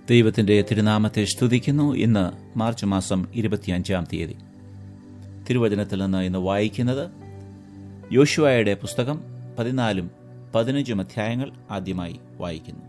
ദൈവത്തിന്റെ തിരുനാമത്തെ സ്തുതിക്കുന്നു ഇന്ന് മാർച്ച് മാസം ഇരുപത്തിയഞ്ചാം തീയതി തിരുവചനത്തിൽ നിന്ന് ഇന്ന് വായിക്കുന്നത് യോശുവയുടെ പുസ്തകം പതിനാലും പതിനഞ്ചും അധ്യായങ്ങൾ ആദ്യമായി വായിക്കുന്നു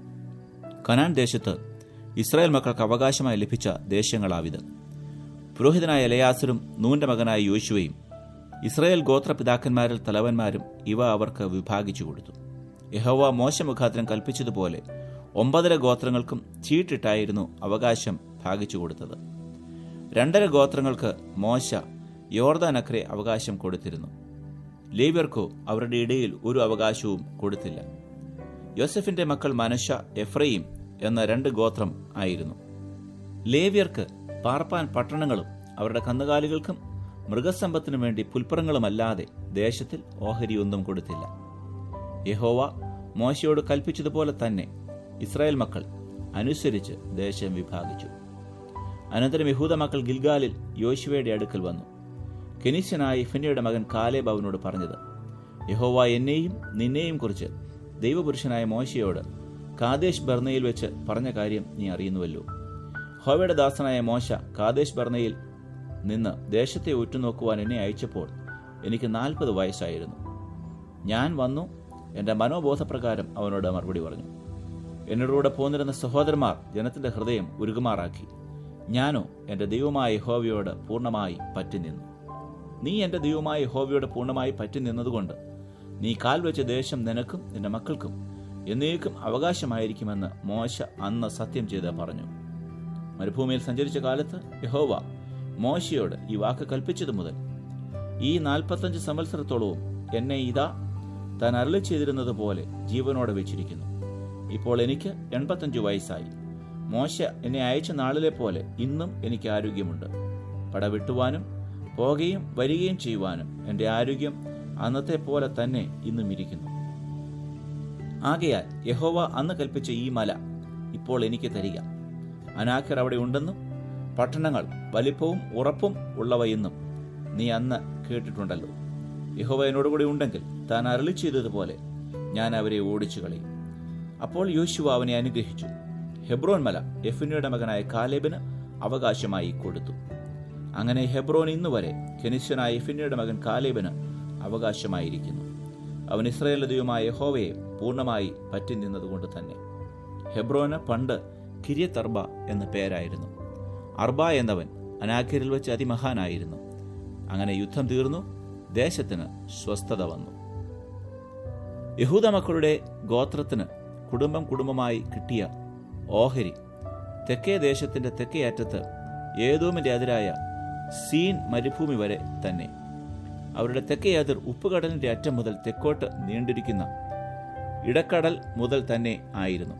കനാൻ ദേശത്ത് ഇസ്രായേൽ മക്കൾക്ക് അവകാശമായി ലഭിച്ച ദേശങ്ങളാവിത് പുരോഹിതനായ എലയാസരും നൂന്റെ മകനായ യോശുവയും ഇസ്രായേൽ ഗോത്രപിതാക്കന്മാരിൽ തലവന്മാരും ഇവ അവർക്ക് വിഭാഗിച്ചു കൊടുത്തു യഹോവ മോശമുഖാന്തരം കൽപ്പിച്ചതുപോലെ ഒമ്പതര ഗോത്രങ്ങൾക്കും ചീട്ടിട്ടായിരുന്നു അവകാശം ഭാഗിച്ചു കൊടുത്തത് രണ്ടര ഗോത്രങ്ങൾക്ക് മോശ യോർദാനക്കരെ അവകാശം കൊടുത്തിരുന്നു ലേവ്യർക്കോ അവരുടെ ഇടയിൽ ഒരു അവകാശവും കൊടുത്തില്ല യോസഫിന്റെ മക്കൾ മനശ എഫ്രയും എന്ന രണ്ട് ഗോത്രം ആയിരുന്നു ലേവ്യർക്ക് പാർപ്പാൻ പട്ടണങ്ങളും അവരുടെ കന്നുകാലികൾക്കും മൃഗസമ്പത്തിനു വേണ്ടി പുൽപ്പുറങ്ങളുമല്ലാതെ ദേശത്തിൽ ഓഹരിയൊന്നും കൊടുത്തില്ല യഹോവ മോശയോട് കൽപ്പിച്ചതുപോലെ തന്നെ ഇസ്രായേൽ മക്കൾ അനുസരിച്ച് ദേശം വിഭാഗിച്ചു അനന്തരം യഹൂദ മക്കൾ ഗിൽഗാലിൽ യോശുവയുടെ അടുക്കൽ വന്നു കെനീസ്യനായ ഇഫന്യയുടെ മകൻ കാലേബ് അവനോട് പറഞ്ഞത് യഹോവ എന്നെയും നിന്നെയും കുറിച്ച് ദൈവപുരുഷനായ മോശയോട് കാദേശ് ബർണയിൽ വെച്ച് പറഞ്ഞ കാര്യം നീ അറിയുന്നുവല്ലോ ഹോവയുടെ ദാസനായ മോശ കാദേശ് ബർണയിൽ നിന്ന് ദേശത്തെ ഉറ്റുനോക്കുവാൻ എന്നെ അയച്ചപ്പോൾ എനിക്ക് നാൽപ്പത് വയസ്സായിരുന്നു ഞാൻ വന്നു എൻ്റെ മനോബോധപ്രകാരം അവനോട് മറുപടി പറഞ്ഞു എന്നോടുകൂടെ പോന്നിരുന്ന സഹോദരന്മാർ ജനത്തിന്റെ ഹൃദയം ഉരുകുമാറാക്കി ഞാനോ എൻ്റെ ദൈവമായ ഹോവയോട് പൂർണ്ണമായി പറ്റി നിന്നു നീ എൻ്റെ ദൈവമായ ഹോവയോട് പൂർണ്ണമായി പറ്റി നിന്നതുകൊണ്ട് നീ കാൽ വെച്ച ദേശം നിനക്കും നിന്റെ മക്കൾക്കും എന്നേക്കും അവകാശമായിരിക്കുമെന്ന് മോശ അന്ന് സത്യം ചെയ്ത് പറഞ്ഞു മരുഭൂമിയിൽ സഞ്ചരിച്ച കാലത്ത് യഹോവ മോശയോട് ഈ വാക്ക് കൽപ്പിച്ചതു മുതൽ ഈ നാൽപ്പത്തഞ്ച് സംവത്സരത്തോളവും എന്നെ ഇതാ താൻ അരളി ചെയ്തിരുന്നത് പോലെ ജീവനോടെ വെച്ചിരിക്കുന്നു ഇപ്പോൾ എനിക്ക് എൺപത്തഞ്ച് വയസ്സായി മോശ എന്നെ അയച്ച നാളിലെ പോലെ ഇന്നും എനിക്ക് ആരോഗ്യമുണ്ട് പട വിട്ടുവാനും പോകുകയും വരികയും ചെയ്യുവാനും എൻ്റെ ആരോഗ്യം അന്നത്തെ പോലെ തന്നെ ഇന്നും ഇരിക്കുന്നു ആകയാൽ യഹോവ അന്ന് കൽപ്പിച്ച ഈ മല ഇപ്പോൾ എനിക്ക് തരിക അനാഖർ അവിടെ ഉണ്ടെന്നും പട്ടണങ്ങൾ വലിപ്പവും ഉറപ്പും ഉള്ളവയെന്നും നീ അന്ന് കേട്ടിട്ടുണ്ടല്ലോ യഹോവ എന്നോടുകൂടി ഉണ്ടെങ്കിൽ താൻ അരളി ചെയ്തതുപോലെ ഞാൻ അവരെ ഓടിച്ചു കളയും അപ്പോൾ യോശുവ അവനെ അനുഗ്രഹിച്ചു ഹെബ്രോൻ മല എഫിനയുടെ മകനായ കാലേബിന് അവകാശമായി കൊടുത്തു അങ്ങനെ ഹെബ്രോൻ ഇന്നുവരെ കെനിശ്വനായ എഫിനയുടെ മകൻ കാലേബിന് അവകാശമായിരിക്കുന്നു അവൻ ഇസ്രായേലിന്റെ ദൈവമായ യഹോവയെ പൂർണ്ണമായി പറ്റി നിന്നതുകൊണ്ട് തന്നെ ഹെബ്രോന് പണ്ട് കിരിയത്തർബ എന്ന പേരായിരുന്നു അർബ എന്നവൻ അനാഖിരിൽ വെച്ച് അതിമഹാനായിരുന്നു അങ്ങനെ യുദ്ധം തീർന്നു ദേശത്തിന് സ്വസ്ഥത വന്നു യഹൂദ മക്കളുടെ ഗോത്രത്തിന് കുടുംബം കുടുംബമായി കിട്ടിയ ഓഹരി തെക്കേ ദേശത്തിന്റെ തെക്കേ അറ്റത്ത് ഏതോമിന്റെ അതിരായ സീൻ മരുഭൂമി വരെ തന്നെ അവരുടെ തെക്കേ അതിർ ഉപ്പുകടലിന്റെ അറ്റം മുതൽ തെക്കോട്ട് നീണ്ടിരിക്കുന്ന ഇടക്കടൽ മുതൽ തന്നെ ആയിരുന്നു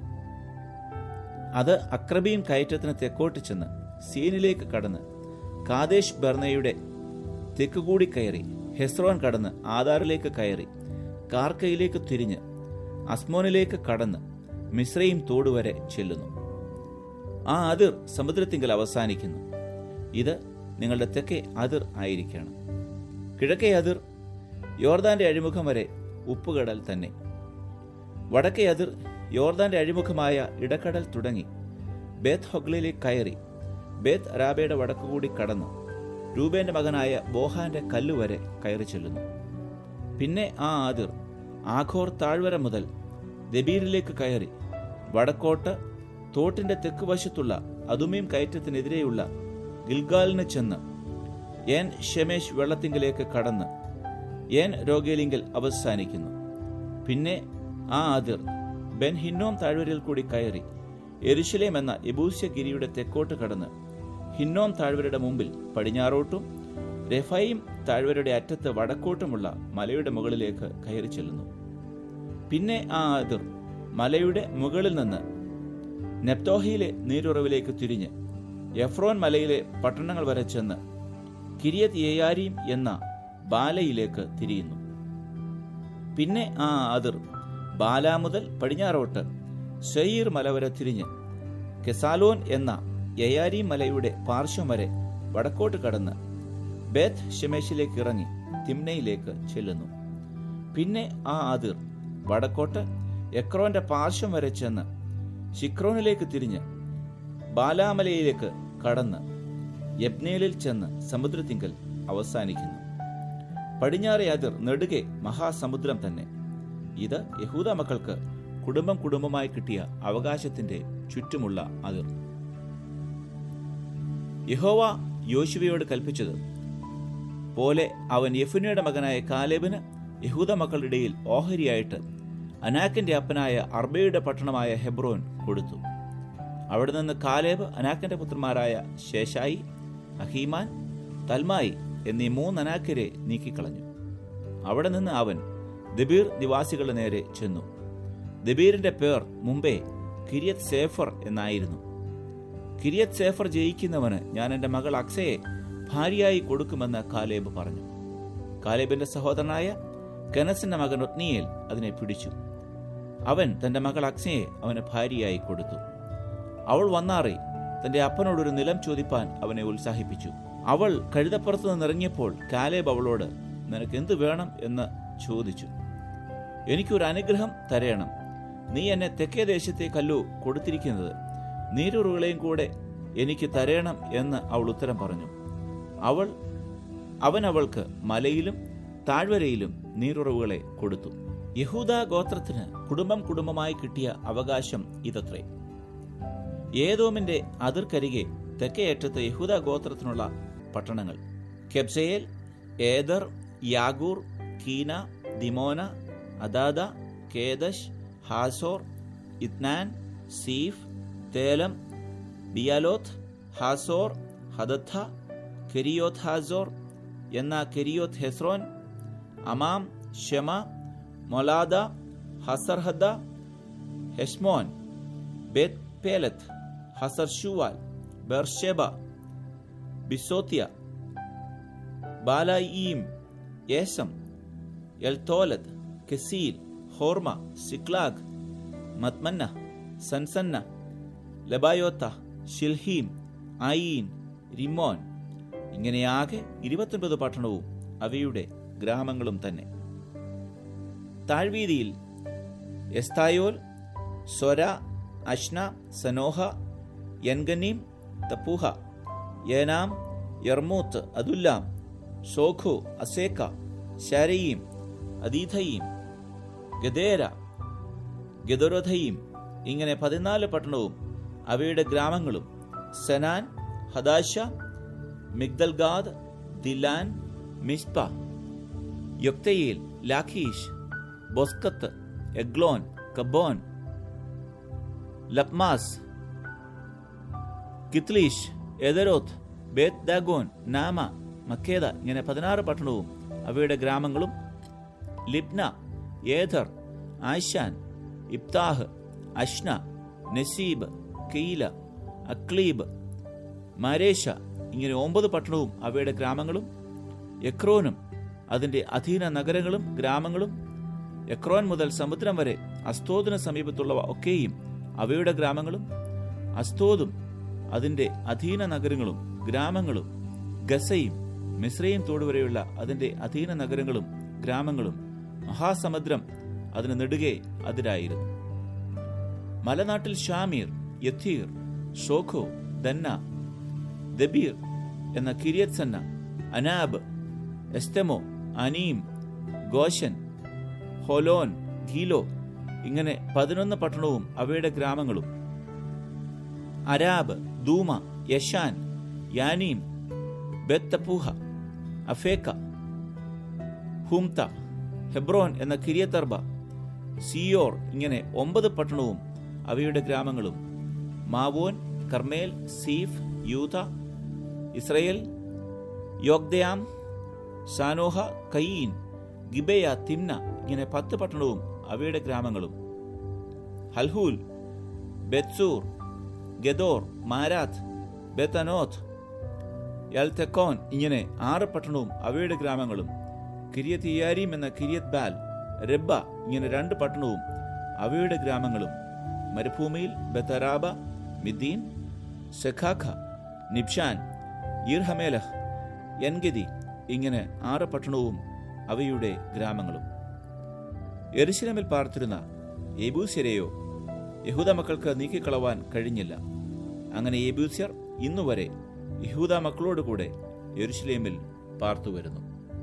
അത് അക്രബീം കയറ്റത്തിന് തെക്കോട്ട് ചെന്ന് സീനിലേക്ക് കടന്ന് കാദേശ് ബർണയുടെ തെക്കുകൂടി കയറി ഹെസ്രോൻ കടന്ന് ആധാറിലേക്ക് കയറി കാർക്കയിലേക്ക് തിരിഞ്ഞ് അസ്മോനിലേക്ക് കടന്ന് മിശ്രയും തോടുവരെ ചെല്ലുന്നു ആ അതിർ സമുദ്രത്തിങ്കൽ അവസാനിക്കുന്നു ഇത് നിങ്ങളുടെ തെക്കേ അതിർ ആയിരിക്കണം കിഴക്കേ അതിർ യോർദാന്റെ അഴിമുഖം വരെ ഉപ്പുകടൽ തന്നെ വടക്കേ അതിർ യോർദാന്റെ അഴിമുഖമായ ഇടക്കടൽ തുടങ്ങി ബേത്ത് ഹൊഗ്ലിലേക്ക് കയറി ബേത്ത് അരാബയുടെ വടക്കുകൂടി കടന്ന് രൂപേന്റെ മകനായ ബോഹാന്റെ കല്ലുവരെ കയറി ചെല്ലുന്നു പിന്നെ ആ അതിർ ആഘോർ താഴ്വര മുതൽ ദബീറിലേക്ക് കയറി വടക്കോട്ട് തോട്ടിന്റെ തെക്കുവശത്തുള്ള അതുമീം കയറ്റത്തിനെതിരെയുള്ള ഗിൽഗാലിന് ചെന്ന് ഏൻ ഷെമേഷ് വെള്ളത്തിങ്കിലേക്ക് കടന്ന് ഏൻ രോഗേലിങ്കിൽ അവസാനിക്കുന്നു പിന്നെ ആ അതിർ ബെൻ ഹിന്നോം താഴ്വരയിൽ കൂടി കയറി എരുശലേം എന്ന എബൂസ്യഗിരിയുടെ തെക്കോട്ട് കടന്ന് ഹിന്നോം താഴ്വരയുടെ മുമ്പിൽ പടിഞ്ഞാറോട്ടും രഫൈം താഴ്വരയുടെ അറ്റത്ത് വടക്കോട്ടുമുള്ള മലയുടെ മുകളിലേക്ക് കയറി ചെല്ലുന്നു പിന്നെ ആ അതിർ മലയുടെ മുകളിൽ നിന്ന് നെപ്തോഹിയിലെ നീരുറവിലേക്ക് തിരിഞ്ഞ് എഫ്രോൻ മലയിലെ പട്ടണങ്ങൾ വരെ ചെന്ന് കിരിയത് യേയാരീം എന്ന ബാലയിലേക്ക് തിരിയുന്നു പിന്നെ ആ അതിർ ബാല മുതൽ പടിഞ്ഞാറോട്ട് ഷെയീർ മല വരെ തിരിഞ്ഞ് കെസാലോൻ എന്ന യയാരീം മലയുടെ പാർശ്വം വരെ വടക്കോട്ട് കടന്ന് ബേത്ത് ഷെമേഷിലേക്ക് ഇറങ്ങി തിമ്നയിലേക്ക് ചെല്ലുന്നു പിന്നെ ആ അതിർ വടക്കോട്ട് എക്രോന്റെ പാർശ്വം വരെ ചെന്ന് ഷിക്രോനിലേക്ക് തിരിഞ്ഞ് ബാലാമലയിലേക്ക് കടന്ന് യബ്നേലിൽ ചെന്ന് സമുദ്രത്തിങ്കൽ അവസാനിക്കുന്നു പടിഞ്ഞാറെ അതിർ നെടുകെ മഹാസമുദ്രം തന്നെ ഇത് യഹൂദ മക്കൾക്ക് കുടുംബം കുടുംബമായി കിട്ടിയ അവകാശത്തിന്റെ ചുറ്റുമുള്ള അതിർ യഹോവ യോശുവയോട് കൽപ്പിച്ചത് പോലെ അവൻ യഫുനയുടെ മകനായ കാലേബിന് യഹൂദ മക്കളുടെ ഇടയിൽ ഓഹരിയായിട്ട് അനാക്കിന്റെ അപ്പനായ അർബയുടെ പട്ടണമായ ഹെബ്രോൻ കൊടുത്തു അവിടെ നിന്ന് കാലേബ് അനാക്കിന്റെ പുത്രന്മാരായ ശേഷായി അഹീമാൻ തൽമായി എന്നീ മൂന്ന് അനാക്കരെ നീക്കിക്കളഞ്ഞു അവിടെ നിന്ന് അവൻ ദബീർ നിവാസികളുടെ നേരെ ചെന്നു ദബീറിന്റെ പേർ മുമ്പേ കിരിയത് സേഫർ എന്നായിരുന്നു കിരിയത് സേഫർ ജയിക്കുന്നവന് ഞാൻ എൻ്റെ മകൾ അക്സയെ ഭാര്യയായി കൊടുക്കുമെന്ന് കാലേബ് പറഞ്ഞു കാലേബിന്റെ സഹോദരനായ കനസിന്റെ മകൻ ഒത്നിയേൽ അതിനെ പിടിച്ചു അവൻ തന്റെ മകൾ അക്സയെ അവന് ഭാര്യയായി കൊടുത്തു അവൾ വന്നാറി തന്റെ അപ്പനോടൊരു നിലം ചോദിപ്പാൻ അവനെ ഉത്സാഹിപ്പിച്ചു അവൾ കഴുതപ്പുറത്ത് നിന്നിറങ്ങിയപ്പോൾ കാലേബ് അവളോട് നിനക്ക് എന്ത് വേണം എന്ന് ചോദിച്ചു എനിക്കൊരു അനുഗ്രഹം തരയണം നീ എന്നെ തെക്കേ ദേശത്തേക്കല്ലോ കൊടുത്തിരിക്കുന്നത് നീരുറവുകളെയും കൂടെ എനിക്ക് തരയണം എന്ന് അവൾ ഉത്തരം പറഞ്ഞു അവൾ അവൻ അവൾക്ക് മലയിലും താഴ്വരയിലും നീരുറവുകളെ കൊടുത്തു യഹൂദ ഗോത്രത്തിന് കുടുംബം കുടുംബമായി കിട്ടിയ അവകാശം ഇതത്രേ ഏതോമിന്റെ അതിർക്കരികെ തെക്കേയറ്റത്ത് യഹൂദ ഗോത്രത്തിനുള്ള പട്ടണങ്ങൾ Kabzeel Eder Jagur Kinah Dimonah Adadah Kedesh Hazor Ithnan Ziph Telem Bealoth Hazor Hadattah Kerioth Hazor എന്ന കെരിയോത്ത് ഹെസ്രോൻ അമാം ഷെമ മൊലാദ ഹസർഹദ ഹെഷ്മോൻ ബേത് പേലത്ത് ഹസർ ഷുവാൽ ബെർഷെബ ബിസോത്തിയ ബാലായിം യേസം എൽത്തോലത്ത് കെസീൽ ഹോർമ സിക്ലാഗ് മത്മന്ന സൻസന്ന ലബായോത്ത ഷിൽഹീം ആയീൻ റിമോൻ ഇങ്ങനെയാകെ ഇരുപത്തൊൻപത് പട്ടണവും അവയുടെ ഗ്രാമങ്ങളും തന്നെ താഴ്വീതിയിൽ എസ്തായോൽ സ്വര അഷ്ന സനോഹ യൻഗനീം തപ്പൂഹ യേനാം യർമൂത്ത് അതുല്ലാം ഷോഖു അസേക്ക ശാരയീം അദീഥയീം ഗദേര ഗദോരഥയീം ഇങ്ങനെ പതിനാല് പട്ടണവും അവയുടെ ഗ്രാമങ്ങളും Zenan Hadashah Migdalgad Dilean Mizpeh Joktheel Lachish Bozkath Eglon Cabbon Lahmam Kithlish Gederoth Beth Dagon Naamah Makkedah ഇങ്ങനെ പതിനാറ് പട്ടണവും അവയുടെ ഗ്രാമങ്ങളും Libnah Ether Ashan Iphtah Ashnah Nezib Keilah അക്ലീബ് മാരേഷ ഇങ്ങനെ ഒമ്പത് പട്ടണവും അവയുടെ ഗ്രാമങ്ങളും എക്രോനും അതിന്റെ അധീന നഗരങ്ങളും ഗ്രാമങ്ങളും എക്രോൻ മുതൽ സമുദ്രം വരെ അസ്തോദിന് സമീപത്തുള്ളവ ഒക്കെയും അവയുടെ ഗ്രാമങ്ങളും അസ്തോദും അതിന്റെ അധീന നഗരങ്ങളും ഗ്രാമങ്ങളും ഗസയും മിശ്രയും തോടുവരെയുള്ള അതിന്റെ അധീന നഗരങ്ങളും ഗ്രാമങ്ങളും മഹാസമുദ്രം അതിന് നെടുകെ അതിരായിരുന്നു മലനാട്ടിൽ ഷാമീർ യഥീർ ഷോഖോ ദന്ന ദബീർ എന്ന കിരിയത് സന്ന അനാബ് എസ്തെമോ അനീം ഗോഷൻ ഹൊലോൻ ഗീലോ ഇങ്ങനെ പതിനൊന്ന് പട്ടണവും അവയുടെ ഗ്രാമങ്ങളും അരാബ് ദൂമ യശാൻ യാനീം ബെത്തപ്പൂഹ അഫേക്ക ഹുംത ഹെബ്രോൻ എന്ന കിരിയത്തർബ സിയോർ ഇങ്ങനെ ഒമ്പത് പട്ടണവും അവയുടെ ഗ്രാമങ്ങളും മാവോൻ കർമേൽ സീഫ് യൂത ഇസ്രയേൽ യോഗ്ദയാം ഷാനോഹ കയീൻ ഗിബയ തിംന ഇങ്ങനെ പത്ത് പട്ടണവും അവയുടെ ഗ്രാമങ്ങളും ഹൽഹൂൽ ബെത്സൂർ ഗദോർ മാരാത്ത് ബെത്തനോത്ത് യൽതെക്കോൻ ഇങ്ങനെ ആറ് പട്ടണവും അവയുടെ ഗ്രാമങ്ങളും കിരിയത്ത് ഇയാരീം എന്ന കിരിയത് ബാൽ രബ്ബ ഇങ്ങനെ രണ്ട് പട്ടണവും അവയുടെ ഗ്രാമങ്ങളും മരുഭൂമിയിൽ ബത്തറാബ മിദ്ദീൻ സെഖാഖ നിബ്ഷാൻ ഈർഹമേലഹ് എൻഗതി ഇങ്ങനെ ആറ് പട്ടണവും അവയുടെ ഗ്രാമങ്ങളും എരുശലമിൽ പാർത്തിരുന്ന യബൂസ്യരെയോ യഹൂദ മക്കൾക്ക് നീക്കിക്കളവാൻ കഴിഞ്ഞില്ല അങ്ങനെ ഏബൂസ്യർ ഇന്നുവരെ യഹൂദ മക്കളോട് കൂടെ യെരുഷലേമിൽ പാർത്തു വരുന്നു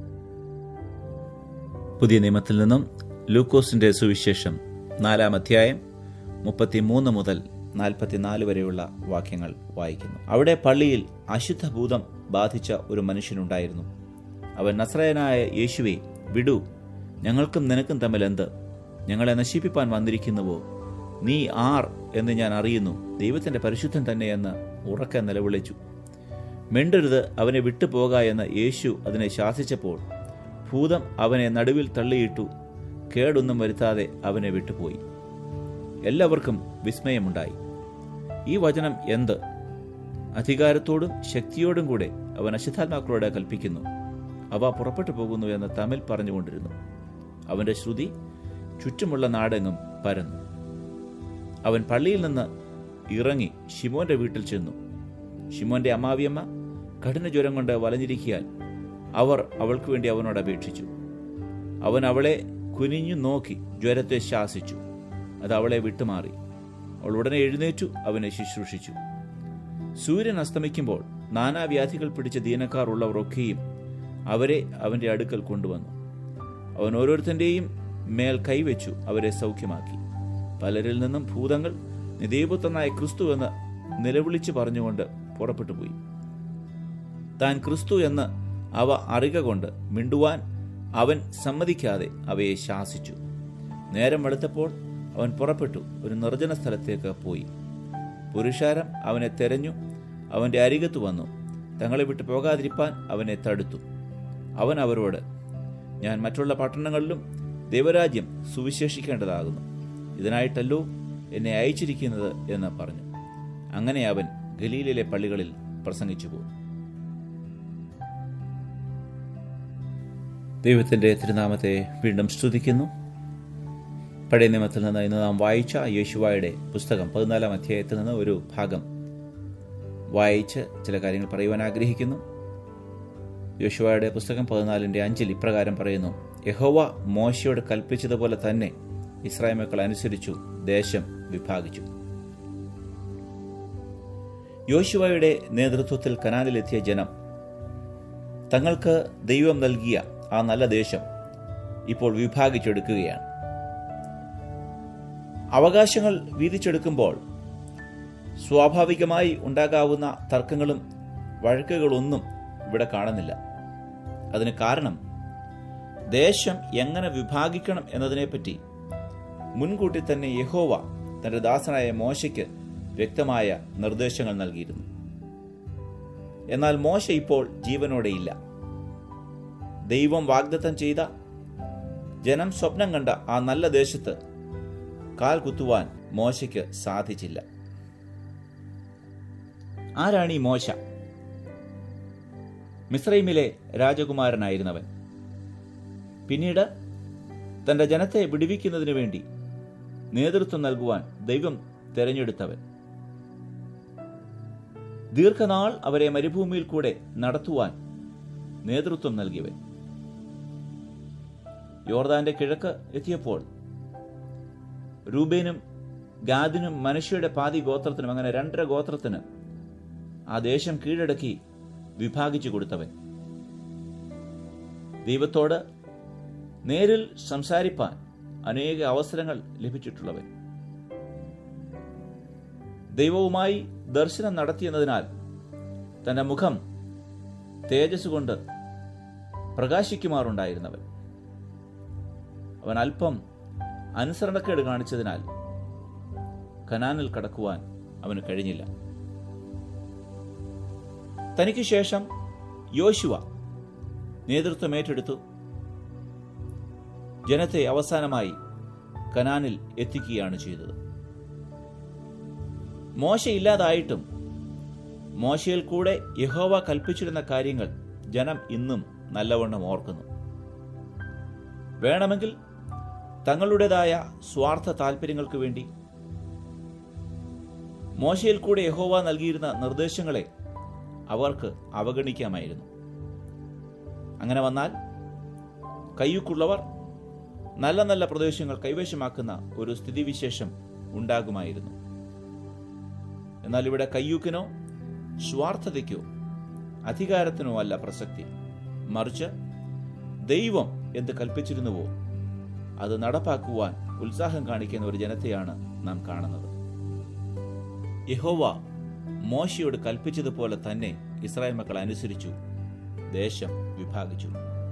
പുതിയ നിയമത്തിൽ നിന്നും ലൂക്കോസിന്റെ സുവിശേഷം നാലാം അധ്യായം മുപ്പത്തിമൂന്ന് മുതൽ നാൽപ്പത്തിനാല് വരെയുള്ള വാക്യങ്ങൾ വായിക്കുന്നു അവിടെ പള്ളിയിൽ അശുദ്ധ ഭൂതം ബാധിച്ച ഒരു മനുഷ്യനുണ്ടായിരുന്നു അവൻ നസ്രയനായ യേശുവെ വിടു ഞങ്ങൾക്കും നിനക്കും തമ്മിൽ എന്ത് ഞങ്ങളെ നശിപ്പിപ്പാൻ വന്നിരിക്കുന്നുവോ നീ ആർ എന്ന് ഞാൻ അറിയുന്നു ദൈവത്തിന്റെ പരിശുദ്ധൻ തന്നെയെന്ന് ഉറക്കെ നിലവിളിച്ചു മിണ്ടരുത് അവനെ വിട്ടുപോക എന്ന് യേശു അതിനെ ശാസിച്ചപ്പോൾ ഭൂതം അവനെ നടുവിൽ തള്ളിയിട്ടു കേടൊന്നും വരുത്താതെ അവനെ വിട്ടുപോയി എല്ലാവർക്കും വിസ്മയമുണ്ടായി ഈ വചനം എന്ത് അധികാരത്തോടും ശക്തിയോടും കൂടെ അവൻ അശുദ്ധാത്മാക്കളോട് കൽപ്പിക്കുന്നു അവ പുറപ്പെട്ടു പോകുന്നു എന്ന് തമിൽ പറഞ്ഞുകൊണ്ടിരുന്നു അവന്റെ ശ്രുതി ചുറ്റുമുള്ള നാടെങ്ങും പരന്നു അവൻ പള്ളിയിൽ നിന്ന് ഇറങ്ങി ഷിമോന്റെ വീട്ടിൽ ചെന്നു ഷിമോന്റെ അമ്മാവിയമ്മ കഠിന ജ്വരം കൊണ്ട് വലഞ്ഞിരിക്കിയാൽ അവർ അവൾക്ക് വേണ്ടി അവനോട് അപേക്ഷിച്ചു അവൻ അവളെ കുനിഞ്ഞു നോക്കി ജ്വരത്തെ ശാസിച്ചു അത് അവളെ വിട്ടുമാറി അവൾ ഉടനെ എഴുന്നേറ്റു അവനെ ശുശ്രൂഷിച്ചു സൂര്യൻ അസ്തമിക്കുമ്പോൾ നാനാവ്യാധികൾ പിടിച്ച ദീനക്കാർ ഉള്ളവർ ഒക്കെയും അവരെ അവന്റെ അടുക്കൽ കൊണ്ടുവന്നു അവൻ ഓരോരുത്തന്റെയും മേൽ കൈവച്ചു അവരെ സൗഖ്യമാക്കി പലരിൽ നിന്നും ഭൂതങ്ങൾ നിദൈവത്വനായ ക്രിസ്തു എന്ന് നിലവിളിച്ചു പറഞ്ഞുകൊണ്ട് പുറപ്പെട്ടു പോയി താൻ ക്രിസ്തു എന്ന് അവ അറിക കൊണ്ട് മിണ്ടുവാൻ അവൻ സമ്മതിക്കാതെ അവയെ ശാസിച്ചു നേരം വെളുത്തപ്പോൾ അവൻ പുറപ്പെട്ടു ഒരു നിർജ്ജന സ്ഥലത്തേക്ക് പോയി പുരുഷാരം അവനെ തെരഞ്ഞു അവന്റെ അരികത്ത് വന്നു തങ്ങളെ വിട്ടു പോകാതിരിപ്പാൻ അവനെ തടുത്തു അവൻ അവരോട് ഞാൻ മറ്റുള്ള പട്ടണങ്ങളിലും ദൈവരാജ്യം സുവിശേഷിക്കേണ്ടതാകുന്നു ഇതിനായിട്ടല്ലോ എന്നെ അയച്ചിരിക്കുന്നത് എന്ന് പറഞ്ഞു അങ്ങനെ അവൻ ഗലീലിലെ പള്ളികളിൽ പ്രസംഗിച്ചു പോകും ദൈവത്തിന്റെ തിരുനാമത്തെ വീണ്ടും സ്തുതിക്കുന്നു പഴയ നിയമത്തിൽ നിന്ന് ഇന്ന് നാം വായിച്ച യേശുവായുടെ പുസ്തകം പതിനാലാം അധ്യായത്തിൽ നിന്ന് ഒരു ഭാഗം വായിച്ച് ചില കാര്യങ്ങൾ പറയുവാൻ ആഗ്രഹിക്കുന്നു യോശുവയുടെ പുസ്തകം പതിനാലിന്റെ അഞ്ചിൽ ഇപ്രകാരം പറയുന്നു യഹോവ മോശയോട് കൽപ്പിച്ചതുപോലെ തന്നെ ഇസ്രായേൽ മക്കൾ അനുസരിച്ചു ദേശം വിഭാഗിച്ചു യോശുവയുടെ നേതൃത്വത്തിൽ കനാലിലെത്തിയ ജനം തങ്ങൾക്ക് ദൈവം നൽകിയ ആ നല്ല ദേശം ഇപ്പോൾ വിഭാഗിച്ചെടുക്കുകയാണ് അവകാശങ്ങൾ വീതിച്ചെടുക്കുമ്പോൾ സ്വാഭാവികമായി ഉണ്ടാകാവുന്ന തർക്കങ്ങളും വഴക്കുകളൊന്നും ഇവിടെ കാണുന്നില്ല അതിന് കാരണം ദേശം എങ്ങനെ വിഭാഗിക്കണം എന്നതിനെപ്പറ്റി മുൻകൂട്ടി തന്നെ യഹോവ തന്റെ ദാസനായ മോശയ്ക്ക് വ്യക്തമായ നിർദ്ദേശങ്ങൾ നൽകിയിരുന്നു എന്നാൽ മോശ ഇപ്പോൾ ജീവനോടെയില്ല ദൈവം വാഗ്ദത്തം ചെയ്ത ജനം സ്വപ്നം കണ്ട ആ നല്ല ദേശത്ത് കാൽ കുത്തുവാൻ മോശയ്ക്ക് സാധിച്ചില്ല ആരാണ് ഈ മോശ മിസ്രൈമിലെ രാജകുമാരനായിരുന്നവൻ പിന്നീട് തന്റെ ജനത്തെ വിടുവിക്കുന്നതിനു വേണ്ടി നേതൃത്വം നൽകുവാൻ ദൈവം തെരഞ്ഞെടുത്തവൻ ദീർഘനാൾ അവരെ മരുഭൂമിയിൽ കൂടെ നടത്തുവാൻ നേതൃത്വം നൽകിയവൻ യോർദാന്റെ കിഴക്ക് എത്തിയപ്പോൾ രൂപേനും ഗാദിനും മനുഷ്യയുടെ പാതി ഗോത്രത്തിനും അങ്ങനെ രണ്ടര ഗോത്രത്തിന് ആ ദേശം കീഴടക്കി വിഭാഗിച്ചു കൊടുത്തവൻ ദൈവത്തോട് നേരിൽ സംസാരിപ്പാൻ അനേക അവസരങ്ങൾ ലഭിച്ചിട്ടുള്ളവൻ ദൈവവുമായി ദർശനം നടത്തിയെന്നതിനാൽ തന്റെ മുഖം തേജസ് കൊണ്ട് പ്രകാശിക്കുമാറുണ്ടായിരുന്നവൻ അവൻ അല്പം അനുസരണക്കേട് കാണിച്ചതിനാൽ കനാനിൽ കടക്കുവാൻ അവന് കഴിഞ്ഞില്ല തനിക്ക് ശേഷം യോശുവ നേതൃത്വം ഏറ്റെടുത്തു ജനത്തെ അവസാനമായി കനാനിൽ എത്തിക്കുകയാണ് ചെയ്തത് മോശ ഇല്ലാതായിട്ടും മോശയിൽ കൂടെ യഹോവ കൽപ്പിച്ചിരുന്ന കാര്യങ്ങൾ ജനം ഇന്നും നല്ലവണ്ണം ഓർക്കുന്നു വേണമെങ്കിൽ തങ്ങളുടേതായ സ്വാർത്ഥ താല്പര്യങ്ങൾക്ക് വേണ്ടി മോശയിൽ കൂടെ യഹോവ നൽകിയിരുന്ന നിർദ്ദേശങ്ങളെ അവർക്ക് അവഗണിക്കാമായിരുന്നു അങ്ങനെ വന്നാൽ കയ്യൂക്കുള്ളവർ നല്ല നല്ല പ്രദേശങ്ങൾ കൈവശമാക്കുന്ന ഒരു സ്ഥിതിവിശേഷം ഉണ്ടാകുമായിരുന്നു എന്നാൽ ഇവിടെ കയ്യൂക്കിനോ സ്വാർത്ഥതയ്ക്കോ അധികാരത്തിനോ അല്ല പ്രസക്തി മറിച്ച് ദൈവം എന്ത് കൽപ്പിച്ചിരുന്നുവോ അത് നടപ്പാക്കുവാൻ ഉത്സാഹം കാണിക്കുന്ന ഒരു ജനത്തെയാണ് നാം കാണുന്നത് യഹോവ മോശയോട് കൽപ്പിച്ചതുപോലെ തന്നെ ഇസ്രായേൽ മക്കൾ അനുസരിച്ചു ദേശം വിഭാഗിച്ചു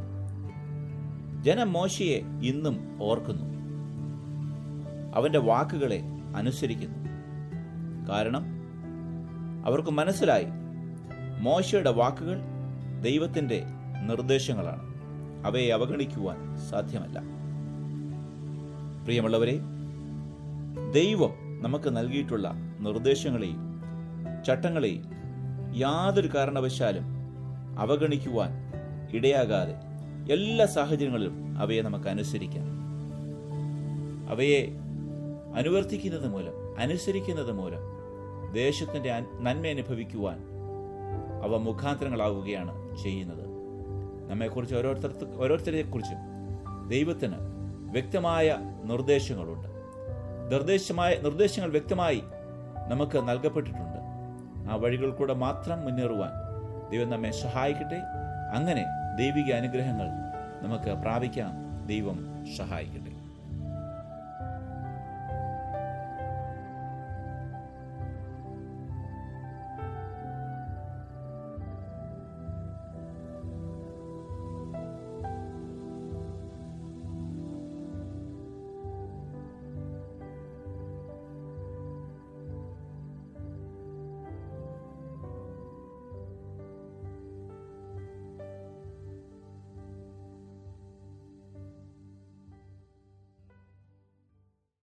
ജനം മോശയെ ഇന്നും ഓർക്കുന്നു അവന്റെ വാക്കുകളെ അനുസരിക്കുന്നു കാരണം അവർക്ക് മനസ്സിലായി മോശയുടെ വാക്കുകൾ ദൈവത്തിന്റെ നിർദ്ദേശങ്ങളാണ് അവയെ അവഗണിക്കുവാൻ സാധ്യമല്ല പ്രിയമുള്ളവരെ ദൈവം നമുക്ക് നൽകിയിട്ടുള്ള നിർദ്ദേശങ്ങളെയും ചട്ടങ്ങളെയും യാതൊരു കാരണവശാലും അവഗണിക്കുവാൻ ഇടയാകാതെ എല്ലാ സാഹചര്യങ്ങളിലും അവയെ നമുക്ക് അനുസരിക്കാം അവയെ അനുവർത്തിക്കുന്നത് മൂലം അനുസരിക്കുന്നത് മൂലം ദേശത്തിന്റെ അൻ- നന്മ അനുഭവിക്കുവാൻ അവ മുഖാന്തരങ്ങളാവുകയാണ് ചെയ്യുന്നത് നമ്മെക്കുറിച്ച് ഓരോരുത്തർ ഓരോരുത്തരെക്കുറിച്ചും ദൈവത്തിന് വ്യക്തമായ നിർദ്ദേശങ്ങളുണ്ട് നിർദ്ദേശമായ നിർദ്ദേശങ്ങൾ വ്യക്തമായി നമുക്ക് നൽകപ്പെട്ടിട്ടുണ്ട് ആ വഴികൾ കൂടെ മാത്രം മുന്നേറുവാൻ ദൈവം നമ്മെ സഹായിക്കട്ടെ അങ്ങനെ ദൈവിക അനുഗ്രഹങ്ങൾ നമുക്ക് പ്രാപിക്കാം ദൈവം സഹായിക്കട്ടെ